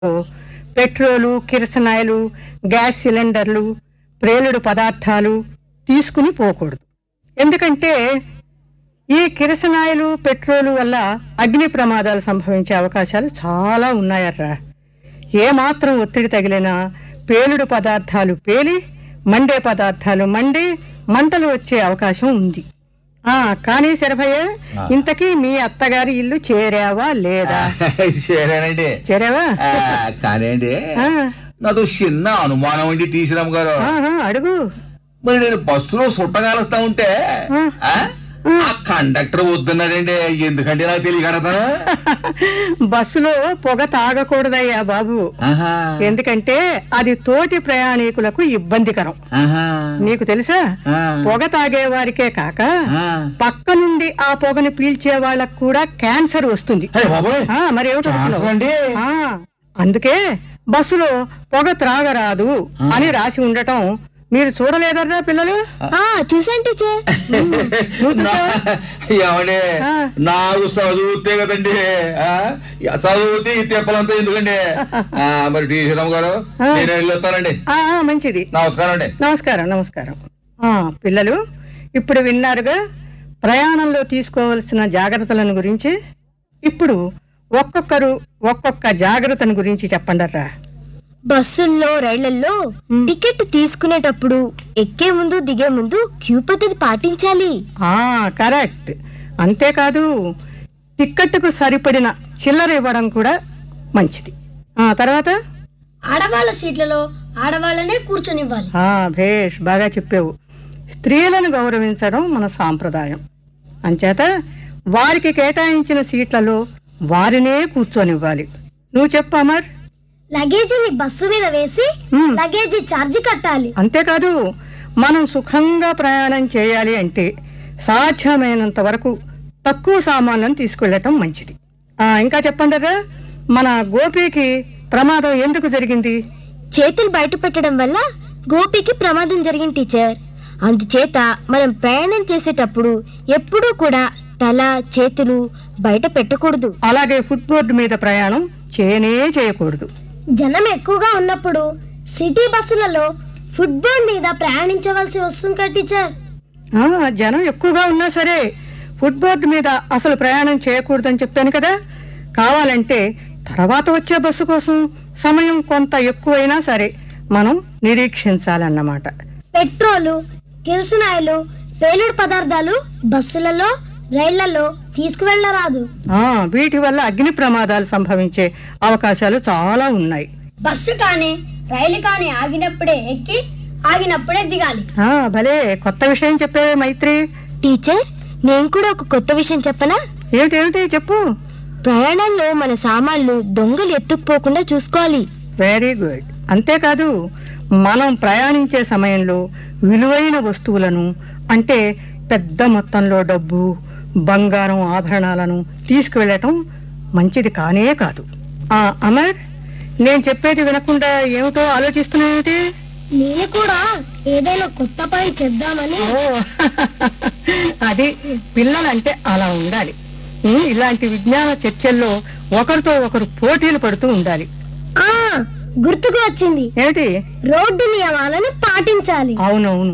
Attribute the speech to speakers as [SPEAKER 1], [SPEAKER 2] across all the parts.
[SPEAKER 1] Petrol కిరసనాయిలు gas సిలిండర్లు ప్రేలుడు పదార్థాలు తీసుకుని పోకూడదు ఎందుకంటే ఈ కిరసనాయిలు పెట్రోలు వల్ల అగ్ని ప్రమాదాలు సంభవించే అవకాశాలు చాలా ఉన్నాయర్రా ఏమాత్రం ఒత్తిడి తగిలినా పేలుడు పదార్థాలు పేలి మండే పదార్థాలు మండి మంటలు వచ్చే అవకాశం ఉంది ఆ కానీ శరభయ్య ఇంతకీ మీ అత్తగారి ఇల్లు చేరావా లేదా
[SPEAKER 2] సరేనండి
[SPEAKER 1] చేరావా
[SPEAKER 2] ఆ, కానివ్వండి
[SPEAKER 1] ఆ,
[SPEAKER 2] నాతో చిన్న అనుమానం అండి టీచరమ్మ గారు
[SPEAKER 1] ఆహా, అడుగు
[SPEAKER 2] మరి నేను బస్సులో సుట్టగాలుస్తా ఉంటే ఆ? ఆ కండక్టర్ వద్దన్నాడండి ఎందుకంటే నాకు తెలియగడతాను
[SPEAKER 1] బస్సులో పొగ తాగకూడదయ్యా బాబు ఎందుకంటే అది తోటి ప్రయాణికులకు ఇబ్బందికరం నీకు తెలుసా పొగ తాగే వారికే కాక పక్క నుండి ఆ పొగను పీల్చే వాళ్ళకు కూడా క్యాన్సర్ వస్తుంది ఆ, మరి ఏమిటో అనుకున్నావు?
[SPEAKER 2] అండి
[SPEAKER 1] ఆ, అందుకే బస్సులో పొగ త్రాగరాదు అని రాసి ఉండటం మీరు చూడలేదర్రా పిల్లలు
[SPEAKER 3] ఆ చూసాను టీచర్
[SPEAKER 2] ఏమండి
[SPEAKER 1] ఆ.
[SPEAKER 2] నాకు చదువుతే కదండి ఆ? చదువుతే ఈ తిప్పలంతా ఎందుకండి ఆ, మరి టీచరమ్మ గారు నేను వెళ్ళొస్తానండి
[SPEAKER 1] ఆ, ఆ, మంచిది
[SPEAKER 2] నమస్కారం అండి
[SPEAKER 1] నమస్కారం నమస్కారం ఆ, పిల్లలు ఇప్పుడు విన్నారుగా ప్రయాణంలో తీసుకోవలసిన జాగ్రత్తలను గురించి ఇప్పుడు ఒక్కొక్కరు ఒక్కొక్క జాగ్రత్తను గురించి చెప్పండర్రా
[SPEAKER 3] బస్సుల్లో రైళ్లలో టికెట్ తీసుకునేటప్పుడు ఎక్కే ముందు దిగే ముందు క్యూ పద్ధతి పాటించాలి
[SPEAKER 1] ఆ కరెక్ట్ అంతేకాదు టిక్కెట్కు సరిపడిన చిల్లర ఇవ్వడం కూడా మంచిది ఆ తర్వాత
[SPEAKER 4] ఆడవాళ్ళ సీట్లలో ఆడవాళ్ళనే కూర్చొనివ్వాలి
[SPEAKER 1] ఆ భేష్ బాగా చెప్పావు స్త్రీలను గౌరవించడం మన సాంప్రదాయం అంచేత వారికి కేటాయించిన సీట్లలో వారినే కూర్చొనివ్వాలి నువ్వు చెప్పు అమర్
[SPEAKER 4] లగేజీని బస్సు మీద వేసి
[SPEAKER 1] హ్మ్.
[SPEAKER 4] లగేజీ ఛార్జీ కట్టాలి
[SPEAKER 1] అంతేకాదు మనం సుఖంగా ప్రయాణం చేయాలి అంటే సాధ్యమైనంత వరకు తక్కువ సామాన్లను తీసుకెళ్ళటం మంచిది ఆ ఇంకా చెప్పండిరా మన గోపికి ప్రమాదం ఎందుకు జరిగింది
[SPEAKER 3] చేతులు బయట పెట్టడం వల్ల గోపికి ప్రమాదం జరిగింది టీచర్ అందుచేత మనం ప్రయాణం చేసేటప్పుడు ఎప్పుడూ కూడా తల చేతులు బయట పెట్టకూడదు
[SPEAKER 1] అలాగే ఫుట్బోర్డు మీద ప్రయాణం చేయనే చేయకూడదు
[SPEAKER 4] జనం ఎక్కువగా ఉన్నప్పుడు సిటీ బస్సులలో ఫుట్బాల్ మీద ప్రయాణించవలసి వస్తుంది కదా టీచర్
[SPEAKER 1] ఆ, జనం ఎక్కువగా ఉన్నా సరే ఫుట్బోర్డు మీద అసలు ప్రయాణం చేయకూడదని చెప్పాను కదా కావాలంటే తర్వాత వచ్చే బస్సు కోసం సమయం కొంత ఎక్కువైనా సరే మనం నిరీక్షించాలన్నమాట
[SPEAKER 4] పెట్రోలు కిరసనాయిలు పేలుడు పదార్థాలు బస్సులలో రైళ్లలో తీసుకువెళ్ళరాదు
[SPEAKER 1] ఆ, వీటి వల్ల అగ్ని ప్రమాదాలు సంభవించే అవకాశాలు చాలా ఉన్నాయి
[SPEAKER 4] బస్సు కానీ రైలు కానీ ఆగినప్పుడే ఎక్కి ఆగినప్పుడే దిగాలి
[SPEAKER 1] ఆ, భలే కొత్త విషయం చెప్పావే మైత్రి
[SPEAKER 3] టీచర్ నేను కూడా ఒక కొత్త విషయం చెప్పనా
[SPEAKER 1] ఏమిటి ఏమిటి చెప్పు
[SPEAKER 3] ప్రయాణంలో మన సామాన్లు దొంగలు ఎత్తుకుపోకుండా చూసుకోవాలి
[SPEAKER 1] వెరీ గుడ్ అంతేకాదు మనం ప్రయాణించే సమయంలో విలువైన వస్తువులను అంటే పెద్ద మొత్తంలో డబ్బు బంగారం ఆభరణాలను తీసుకువెళ్ళటం మంచిది కానే కాదు ఆ అమర్ నేను చెప్పేది వినకుండా ఏమిటో ఆలోచిస్తున్నాయేమిటి
[SPEAKER 4] నేను కూడా ఏదైనా కొత్త పని చేద్దామని
[SPEAKER 1] ఓ, అది పిల్లలంటే అలా ఉండాలి ఉమ్, ఇలాంటి విజ్ఞాన చర్చల్లో ఒకరితో ఒకరు పోటీలు పడుతూ ఉండాలి
[SPEAKER 4] ఆ గుర్తుకు వచ్చింది
[SPEAKER 1] ఏమిటి
[SPEAKER 4] రోడ్డు నియమాలను పాటించాలి
[SPEAKER 1] అవునవును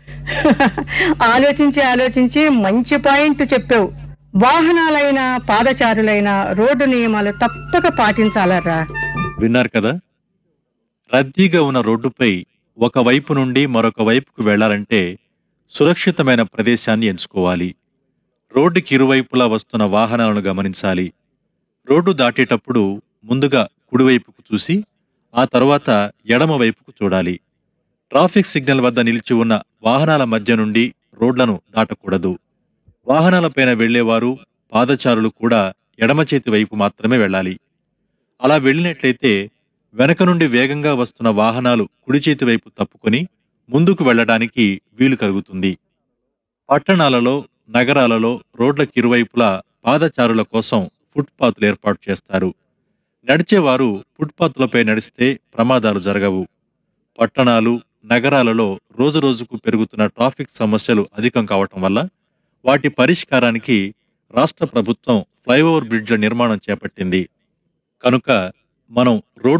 [SPEAKER 1] ఆలోచించి ఆలోచించి మంచి పాయింట్ చెప్పావు వాహనాలైన పాదచారులైన రోడ్డు నియమాలు తప్పక పాటించాలరా
[SPEAKER 5] విన్నారు కదా రద్దీగా ఉన్న రోడ్డుపై ఒక వైపు నుండి మరొక వైపుకు వెళ్లాలంటే సురక్షితమైన ప్రదేశాన్ని ఎంచుకోవాలి రోడ్డుకి ఇరువైపులా వస్తున్న వాహనాలను గమనించాలి రోడ్డు దాటేటప్పుడు ముందుగా కుడివైపుకు చూసి ఆ తర్వాత ఎడమ వైపుకు చూడాలి ట్రాఫిక్ సిగ్నల్ వద్ద నిలిచి ఉన్న వాహనాల మధ్య నుండి రోడ్లను దాటకూడదు వాహనాలపైన వెళ్లేవారు పాదచారులు కూడా ఎడమ చేతి వైపు మాత్రమే వెళ్ళాలి అలా వెళ్ళినట్లయితే వెనక నుండి వేగంగా వస్తున్న వాహనాలు కుడి చేతి వైపు తప్పుకొని ముందుకు వెళ్ళడానికి వీలు కలుగుతుంది పట్టణాలలో నగరాలలో రోడ్లకు ఇరువైపులా పాదచారుల కోసం ఫుట్పాత్లు ఏర్పాటు చేస్తారు నడిచేవారు ఫుట్పాత్లపై నడిస్తే ప్రమాదాలు జరగవు పట్టణాలు నగరాలలో రోజురోజుకు పెరుగుతున్న ట్రాఫిక్ సమస్యలు అధికం కావటం వల్ల వాటి పరిష్కారానికి రాష్ట్ర ప్రభుత్వం ఫ్లైఓవర్ బ్రిడ్జ్ల నిర్మాణం చేపట్టింది కనుక మనం రోడ్డు